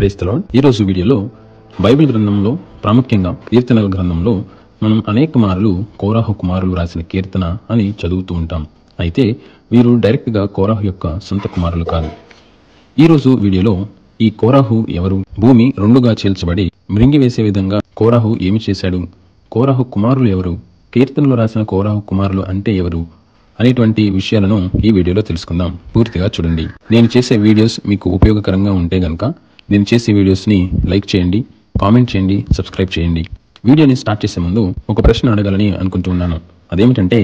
క్రైస్తలో ఈ రోజు వీడియోలో బైబిల్ గ్రంథంలో ప్రాముఖ్యంగా కీర్తనల గ్రంథంలో మనం అనేక మార్లు కోరాహు కుమారులు రాసిన కీర్తన అని చదువుతూ ఉంటాం అయితే వీరు డైరెక్ట్గా కోరాహు యొక్క సొంత కుమారులు కాదు ఈ రోజు వీడియోలో ఈ కోరాహు ఎవరు భూమి రెండుగా చీల్చబడి మృంగివేసే విధంగా కోరాహు ఏమి చేశాడు కోరాహు కుమారులు ఎవరు కీర్తనలో రాసిన కోరాహు కుమారులు అంటే ఎవరు అనేటువంటి విషయాలను ఈ వీడియోలో తెలుసుకుందాం పూర్తిగా చూడండి నేను చేసే వీడియోస్ మీకు ఉపయోగకరంగా ఉంటే గనుక నేను చేసే వీడియోస్ని లైక్ చేయండి కామెంట్ చేయండి సబ్స్క్రైబ్ చేయండి వీడియోని స్టార్ట్ చేసే ముందు ఒక ప్రశ్న అడగాలని అనుకుంటున్నాను అదేమిటంటే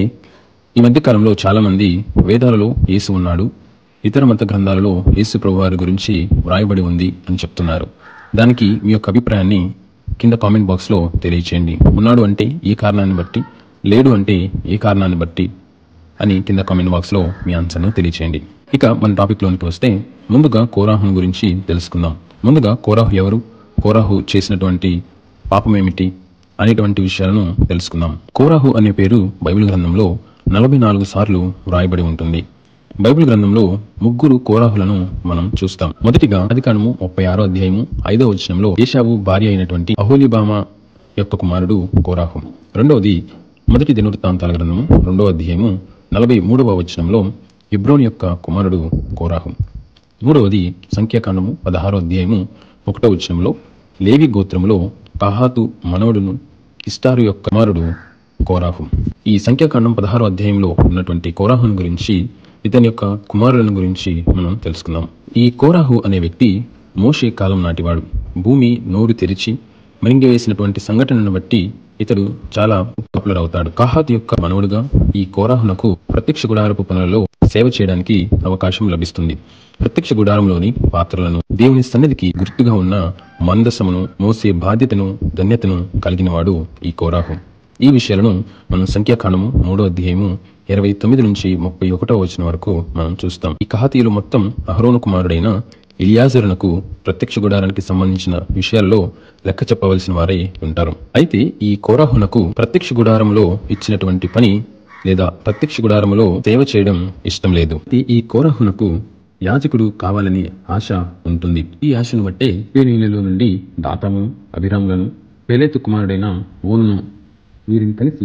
ఈ మధ్య కాలంలో చాలా మంది వేదాలలో యేసు ఉన్నాడు ఇతర మత గ్రంథాలలో యేసు ప్రభువారి గురించి వ్రాయబడి ఉంది అని చెప్తున్నారు దానికి మీ యొక్క అభిప్రాయాన్ని కింద కామెంట్ బాక్స్లో తెలియచేయండి ఉన్నాడు అంటే ఏ కారణాన్ని బట్టి లేడు అంటే ఏ కారణాన్ని బట్టి అని కింద కామెంట్ బాక్స్లో మీ ఆన్సర్ను తెలియచేయండి ఇక మన టాపిక్లోనికి వస్తే ముందుగా కోరాహును గురించి తెలుసుకుందాం ముందుగా కోరాహు ఎవరు కోరాహు చేసినటువంటి పాపం ఏమిటి అనేటువంటి విషయాలను తెలుసుకుందాం కోరాహు అనే పేరు బైబిల్ గ్రంథంలో నలభై నాలుగు సార్లు వ్రాయబడి ఉంటుంది బైబిల్ గ్రంథంలో ముగ్గురు కోరాహులను మనం చూస్తాం మొదటిగా అధికారము ముప్పై ఆరో అధ్యాయము ఐదో వచనంలో ఏషావు భార్య అయినటువంటి అహోలిబామ యొక్క కుమారుడు కోరాహు రెండవది మొదటి దినవృత్తాంతాల గ్రంథము రెండవ అధ్యాయము నలభై మూడవ వచనంలో ఇబ్రోన్ యొక్క కుమారుడు కోరాహు మూడవది సంఖ్యాకాండము పదహారో అధ్యాయము ఒకటో వచనంలో లేవి గోత్రములో కహాతు మనవడును ఇష్టారు యొక్క కుమారుడు కోరాహు ఈ సంఖ్యాకాండం పదహారో అధ్యాయంలో ఉన్నటువంటి కోరాహుని గురించి ఇతని యొక్క కుమారులను గురించి మనం తెలుసుకుందాం ఈ కోరాహు అనే వ్యక్తి మోషే కాలం నాటివాడు భూమి నోరు తెరిచి మరింగివేసినటువంటి సంఘటనను బట్టి ఇతడు చాలా పాపులర్ అవుతాడు కహాత్ యొక్క మనవడుగా ఈ కోరాహునకు ప్రత్యక్ష గుడారపు పనులలో సేవ చేయడానికి అవకాశం లభిస్తుంది ప్రత్యక్ష గుడారంలోని పాత్రలను దేవుని సన్నిధికి గుర్తుగా ఉన్న మందసమును మోసే బాధ్యతను ధన్యతను కలిగినవాడు ఈ కోరాహు ఈ విషయాలను మనం సంఖ్యాకాండము మూడో అధ్యాయము ఇరవై తొమ్మిది నుంచి ముప్పై ఒకటో వచ్చిన వరకు మనం చూస్తాం ఈ కహాతీయులు మొత్తం అహరోను కుమారుడైన ఇలియాజరునకు ప్రత్యక్ష గుడారానికి సంబంధించిన విషయాల్లో లెక్క చెప్పవలసిన వారై ఉంటారు అయితే ఈ కోరాహునకు ప్రత్యక్ష గుడారంలో ఇచ్చినటువంటి పని లేదా ప్రత్యక్ష గుడారంలో సేవ చేయడం ఇష్టం లేదు అయితే ఈ కోరాహునకు యాజకుడు కావాలని ఆశ ఉంటుంది ఈ ఆశను బట్టే పేనీలలో నుండి దాతము అభిరాములను పెలేతు కుమారుడైన ఓనును వీరిని కలిసి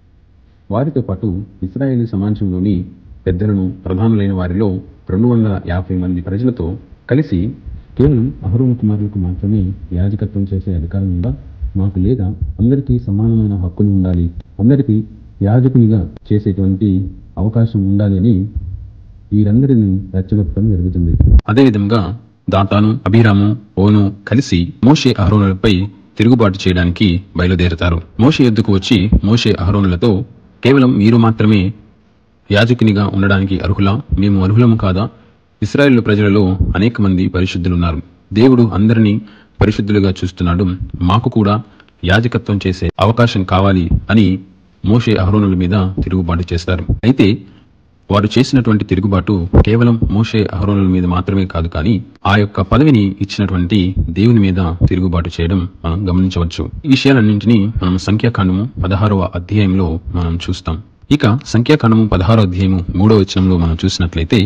వారితో పాటు ఇస్రాయేల్ సమాజంలోని పెద్దలను ప్రధానులైన వారిలో రెండు వందల యాభై మంది ప్రజలతో కలిసి కేవలం అహరోన్ కుమారులకు మాత్రమే యాజకత్వం చేసే అధికారం ఉందా మాకు లేదా అందరికీ సమానమైన హక్కులు ఉండాలి అందరికీ యాజకునిగా చేసేటువంటి అవకాశం ఉండాలి అని వీరందరినీ రెచ్చగొట్టడం జరుగుతుంది అదేవిధంగా దాతాను అభిరాము ఓను కలిసి మోషే అహరోనులపై తిరుగుబాటు చేయడానికి బయలుదేరతారు మోషే ఎద్దుకు వచ్చి మోషే అహరోనులతో కేవలం మీరు మాత్రమే యాజకునిగా ఉండడానికి అర్హులా మేము అర్హులము కాదా ఇస్రాయేల్ ప్రజలలో అనేక మంది పరిశుద్ధులున్నారు దేవుడు అందరినీ పరిశుద్ధులుగా చూస్తున్నాడు మాకు కూడా యాజకత్వం చేసే అవకాశం కావాలి అని మోషే అహరోనుల మీద తిరుగుబాటు చేస్తారు అయితే వారు చేసినటువంటి తిరుగుబాటు కేవలం మోషే అహరోనుల మీద మాత్రమే కాదు కానీ ఆ యొక్క పదవిని ఇచ్చినటువంటి దేవుని మీద తిరుగుబాటు చేయడం మనం గమనించవచ్చు ఈ విషయాలన్నింటినీ మనం సంఖ్యాకాండము పదహారవ అధ్యాయంలో మనం చూస్తాం ఇక సంఖ్యాకాండము పదహారో అధ్యాయము మూడో వచనంలో మనం చూసినట్లయితే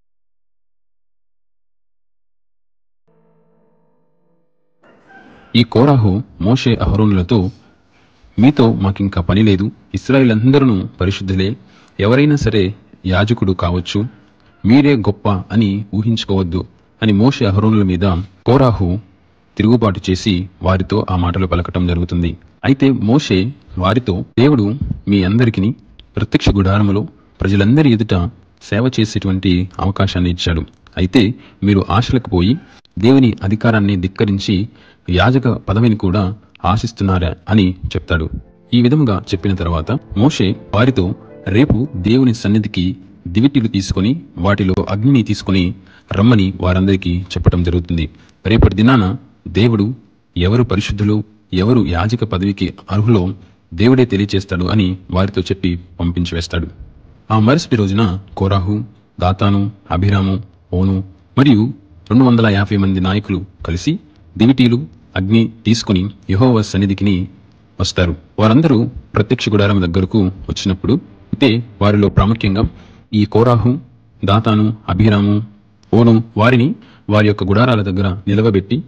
ఈ కోరాహు మోషే అహరోనులతో మీతో మాకింకా పని లేదు ఇస్రాయిల్ అందరూ పరిశుద్ధులే ఎవరైనా సరే యాజకుడు కావచ్చు మీరే గొప్ప అని ఊహించుకోవద్దు అని మోషే అహరోనుల మీద కోరాహు తిరుగుబాటు చేసి వారితో ఆ మాటలు పలకటం జరుగుతుంది అయితే మోషే వారితో దేవుడు మీ అందరికిని ప్రత్యక్ష గుడారములో ప్రజలందరి ఎదుట సేవ చేసేటువంటి అవకాశాన్ని ఇచ్చాడు అయితే మీరు ఆశలకు పోయి దేవుని అధికారాన్ని ధిక్కరించి యాజక పదవిని కూడా ఆశిస్తున్నారా అని చెప్తాడు ఈ విధముగా చెప్పిన తర్వాత మోషే వారితో రేపు దేవుని సన్నిధికి దివిటీలు తీసుకొని వాటిలో అగ్నిని తీసుకొని రమ్మని వారందరికీ చెప్పడం జరుగుతుంది రేపటి దినాన దేవుడు ఎవరు పరిశుద్ధులు ఎవరు యాజక పదవికి అర్హులో దేవుడే తెలియచేస్తాడు అని వారితో చెప్పి పంపించి వేస్తాడు ఆ మరుసటి రోజున కోరాహు దాతాను అభిరాము ఓను మరియు రెండు వందల యాభై మంది నాయకులు కలిసి దివిటీలు అగ్ని తీసుకుని యెహోవా సన్నిధికిని వస్తారు వారందరూ ప్రత్యక్ష గుడారం దగ్గరకు వచ్చినప్పుడు అయితే వారిలో ప్రాముఖ్యంగా ఈ కోరాహు దాతాను అభిరాము ఓను వారిని వారి యొక్క గుడారాల దగ్గర నిలవబెట్టి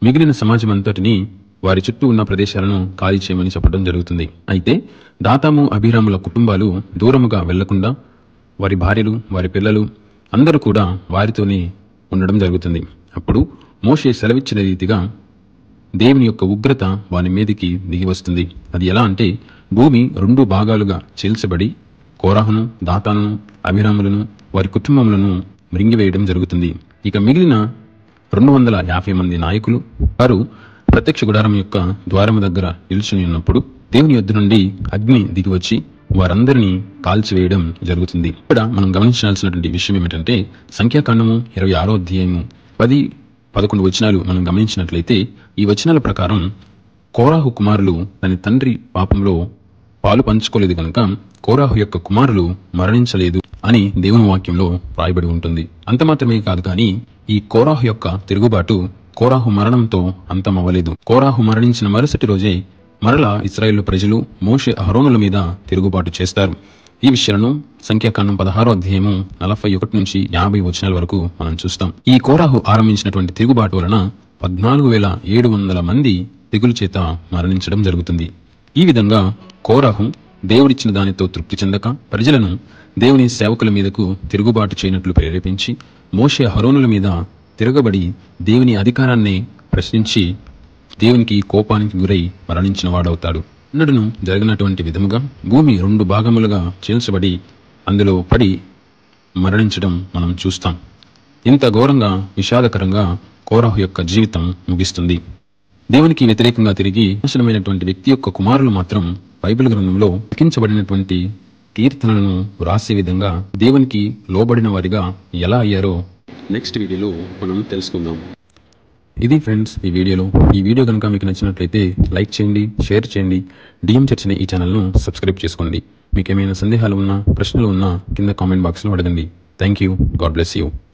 మిగిలిన సమాజం అంతటిని వారి చుట్టూ ఉన్న ప్రదేశాలను ఖాళీ చేయమని చెప్పడం జరుగుతుంది అయితే దాతాము అభిరాముల కుటుంబాలు దూరముగా వెళ్లకుండా వారి భార్యలు వారి పిల్లలు అందరూ కూడా వారితోనే ఉండడం జరుగుతుంది అప్పుడు మోషే సెలవిచ్చిన రీతిగా దేవుని యొక్క ఉగ్రత వాని మీదికి దిగి వస్తుంది అది ఎలా అంటే భూమి రెండు భాగాలుగా చీల్చబడి కోరాహును దాతాను అభిరాములను వారి కుటుంబములను మృంగివేయడం జరుగుతుంది ఇక మిగిలిన రెండు వందల యాభై మంది నాయకులు వారు ప్రత్యక్ష గుడారం యొక్క ద్వారము దగ్గర నిల్చుని ఉన్నప్పుడు దేవుని యొద్ద నుండి అగ్ని దిగి వచ్చి వారందరినీ కాల్చివేయడం జరుగుతుంది ఇక్కడ మనం గమనించాల్సినటువంటి విషయం ఏమిటంటే సంఖ్యాకాండము ఇరవై ఆరో అధ్యాయము పది పదకొండు వచనాలు మనం గమనించినట్లయితే ఈ వచనాల ప్రకారం కోరాహు కుమారులు తన తండ్రి పాపంలో పాలు పంచుకోలేదు కనుక కోరాహు యొక్క కుమారులు మరణించలేదు అని దేవుని వాక్యంలో రాయబడి ఉంటుంది అంత మాత్రమే కాదు కానీ ఈ కోరాహు యొక్క తిరుగుబాటు కోరాహు మరణంతో అంతమవ్వలేదు కోరాహు మరణించిన మరుసటి రోజే మరలా ఇస్రాయేల్ ప్రజలు మోషే అహరోనుల మీద తిరుగుబాటు చేస్తారు ఈ విషయాలను సంఖ్యాకాండం పదహారో అధ్యాయము నలభై ఒకటి నుంచి యాభై వచనాల వరకు మనం చూస్తాం ఈ కోరాహు ఆరంభించినటువంటి తిరుగుబాటు వలన పద్నాలుగు వేల ఏడు వందల మంది తెగులు చేత మరణించడం జరుగుతుంది ఈ విధంగా కోరాహు దేవుడిచ్చిన దానితో తృప్తి చెందక ప్రజలను దేవుని సేవకుల మీదకు తిరుగుబాటు చేయనట్లు ప్రేరేపించి మోషే హరోనుల మీద తిరగబడి దేవుని అధికారాన్ని ప్రశ్నించి దేవునికి కోపానికి గురై మరణించిన వాడవుతాడు ఎన్నడను జరిగినటువంటి విధముగా భూమి రెండు భాగములుగా చీల్చబడి అందులో పడి మరణించడం మనం చూస్తాం ఇంత ఘోరంగా విషాదకరంగా కోరాహు యొక్క జీవితం ముగిస్తుంది దేవునికి వ్యతిరేకంగా తిరిగి నాశనమైనటువంటి వ్యక్తి యొక్క కుమారులు మాత్రం బైబిల్ గ్రంథంలో లిఖించబడినటువంటి కీర్తనలను వ్రాసే విధంగా దేవునికి లోబడిన వారిగా ఎలా అయ్యారో నెక్స్ట్ వీడియోలో మనం తెలుసుకుందాం ఇది ఫ్రెండ్స్ ఈ వీడియోలో ఈ వీడియో కనుక మీకు నచ్చినట్లయితే లైక్ చేయండి షేర్ చేయండి డిఎం చర్చిన ఈ ఛానల్ను సబ్స్క్రైబ్ చేసుకోండి మీకు ఏమైనా సందేహాలు ఉన్నా ప్రశ్నలు ఉన్నా కింద కామెంట్ బాక్స్లో అడగండి thank you God bless you